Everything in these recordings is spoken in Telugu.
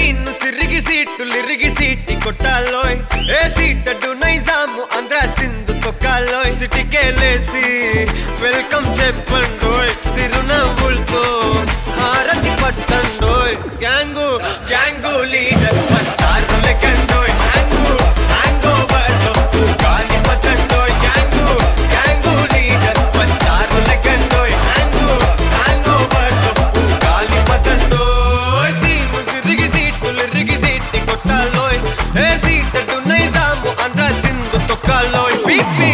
సీను సిరిగి సీటు లిరిగి సీటి కొట్టాలోయ్ ఏ సీటడు నైజాము ఆంధ్ర సింధు తొక్కాలోయ్ సిటీకే లేసి వెల్కమ్ చెప్పండోయ్ సిరునవ్వులతో హారతి పట్టండోయ్ గ్యాంగు గ్యాంగు లీడర్ పంచారు లెక్కండోయ్ హ్యాంగు హ్యాంగ్ ఓవర్లో గాలి పట్టండోయ్ గ్యాంగు గ్యాంగు లీడర్ పంచారు లెక్కండోయ్ హ్యాంగు హ్యాంగ్ ఓవర్లో గాలి పట్టండోయ్ సీము సిరిగి సీటు లిరిగి సీటి కొట్టాలోయ్ ఏ సీటడు నైజాము ఆంధ్ర సింధు తొక్కాలోయ్ బీపీ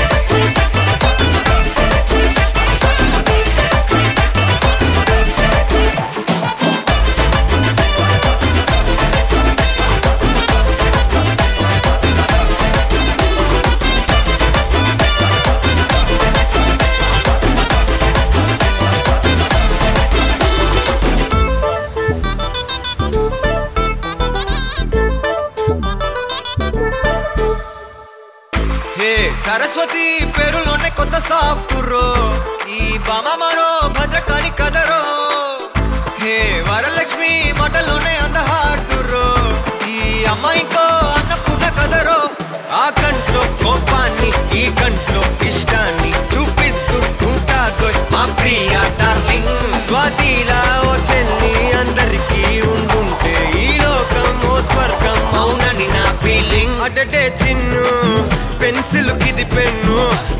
హే సరస్వతి పేరులోనే కొత్త సాఫ్ట్ రో ఈ బామ మరో భద్రకాళి కదరో హే వరలక్ష్మి మాటలోనే అంద హార్ట్ రో ఈ అమ్మాయికో అన్నపూర్ణ కదరో ఆ కంట్లో కోపాన్ని ఈ కంట్లో ఇష్టాన్ని చూపిస్తూ ఉంటాదో మా ప్రియ డార్లింగ్ స్వాతిలా ఓ చెల్లి అందరికీ ఉండుంటే ఈ లోకం ఓ స్వర్గం అవునని నా ఫీలింగ్ అటటే చిన్ను పెన్సిల్ కిది పెన్ను